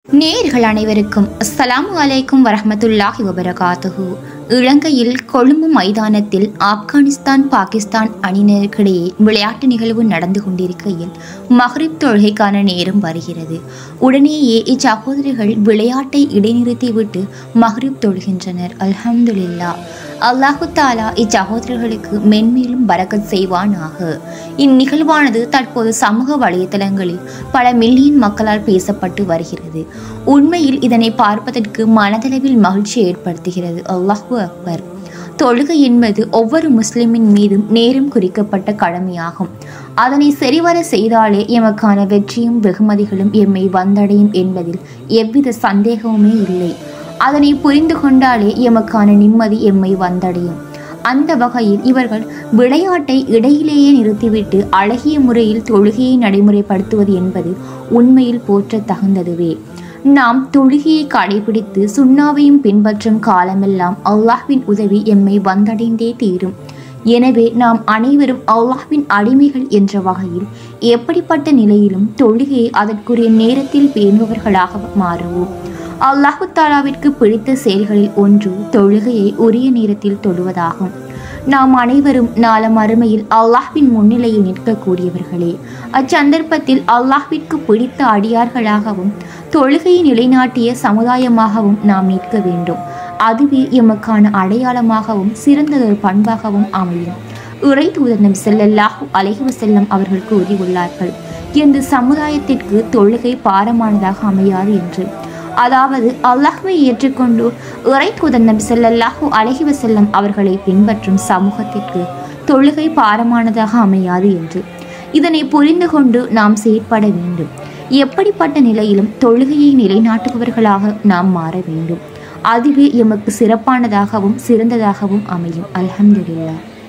நேர்கள் அனைவருக்கும் அஸ்ஸலாமு அலைக்கும் வரஹ்மத்துல்லாஹி வபரகாத்துஹு இலங்கையில் கொழும்பு மைதானத்தில் ஆப்கானிஸ்தான் பாகிஸ்தான் அணியினருக்கிடையே விளையாட்டு நிகழ்வு நடந்து கொண்டிருக்கையில் மஹ்ரிப் தொழுகைக்கான நேரம் வருகிறது உடனேயே இச்சகோதரிகள் விளையாட்டை இடைநிறுத்திவிட்டு மஹ்ரிப் தொழுகின்றனர் அல்ஹம்துலில்லா அல்லாஹு தாலா இச்சகோதரர்களுக்கு மென்மேலும் பரக்கத் செய்வானாக இந்நிகழ்வானது தற்போது சமூக வலைதளங்களில் பல மில்லியன் மக்களால் பேசப்பட்டு வருகிறது உண்மையில் இதனை பார்ப்பதற்கு மனதளவில் மகிழ்ச்சி ஏற்படுத்துகிறது அல்லாஹு அக்பர் தொழுகை என்பது ஒவ்வொரு முஸ்லிமின் மீதும் நேரம் குறிக்கப்பட்ட கடமையாகும் அதனை சரிவர செய்தாலே எமக்கான வெற்றியும் வெகுமதிகளும் எம்மை வந்தடையும் என்பதில் எவ்வித சந்தேகமுமே இல்லை அதனை புரிந்து கொண்டாலே எமக்கான நிம்மதி எம்மை வந்தடையும் அந்த வகையில் இவர்கள் விளையாட்டை இடையிலேயே நிறுத்திவிட்டு அழகிய முறையில் தொழுகையை நடைமுறைப்படுத்துவது என்பது உண்மையில் போற்ற தகுந்ததுவே நாம் தொழுகையை கடைபிடித்து சுண்ணாவையும் பின்பற்றும் காலமெல்லாம் அல்லாஹ்வின் உதவி எம்மை வந்தடைந்தே தீரும் எனவே நாம் அனைவரும் அல்லாஹ்வின் அடிமைகள் என்ற வகையில் எப்படிப்பட்ட நிலையிலும் தொழுகையை அதற்குரிய நேரத்தில் பேணுபவர்களாக மாறுவோம் அல்லாஹு தாலாவிற்கு பிடித்த செயல்களில் ஒன்று தொழுகையை உரிய நேரத்தில் தொழுவதாகும் நாம் அனைவரும் நாளம் அருமையில் அல்லாஹ்வின் முன்னிலையில் நிற்கக்கூடியவர்களே அச்சந்தர்ப்பத்தில் அல்லாஹ்விற்கு பிடித்த அடியார்களாகவும் தொழுகையை நிலைநாட்டிய சமுதாயமாகவும் நாம் நிற்க வேண்டும் அதுவே எமக்கான அடையாளமாகவும் சிறந்ததொரு பண்பாகவும் அமையும் உரை தூதனம் செல்லல்லாஹு அலைஹி வஸல்லம் அவர்கள் கூறியுள்ளார்கள் இந்த சமுதாயத்திற்கு தொழுகை பாரமானதாக அமையாது என்று அதாவது அல்லாஹ்வை ஏற்றுக்கொண்டு இறை தூதர் நபி ஸல்லல்லாஹு அலைஹி வஸல்லம் அவர்களை பின்பற்றும் சமூகத்திற்கு தொழுகை பாரமானதாக அமையாது என்று இதனை புரிந்து கொண்டு நாம் செயற்பட வேண்டும் எப்படிப்பட்ட நிலையிலும் தொழுகையை நிலைநாட்டுபவர்களாக நாம் மாற வேண்டும் அதுவே எமக்கு சிறப்பானதாகவும் சிறந்ததாகவும் அமையும் அல்ஹம்துலில்லாஹ்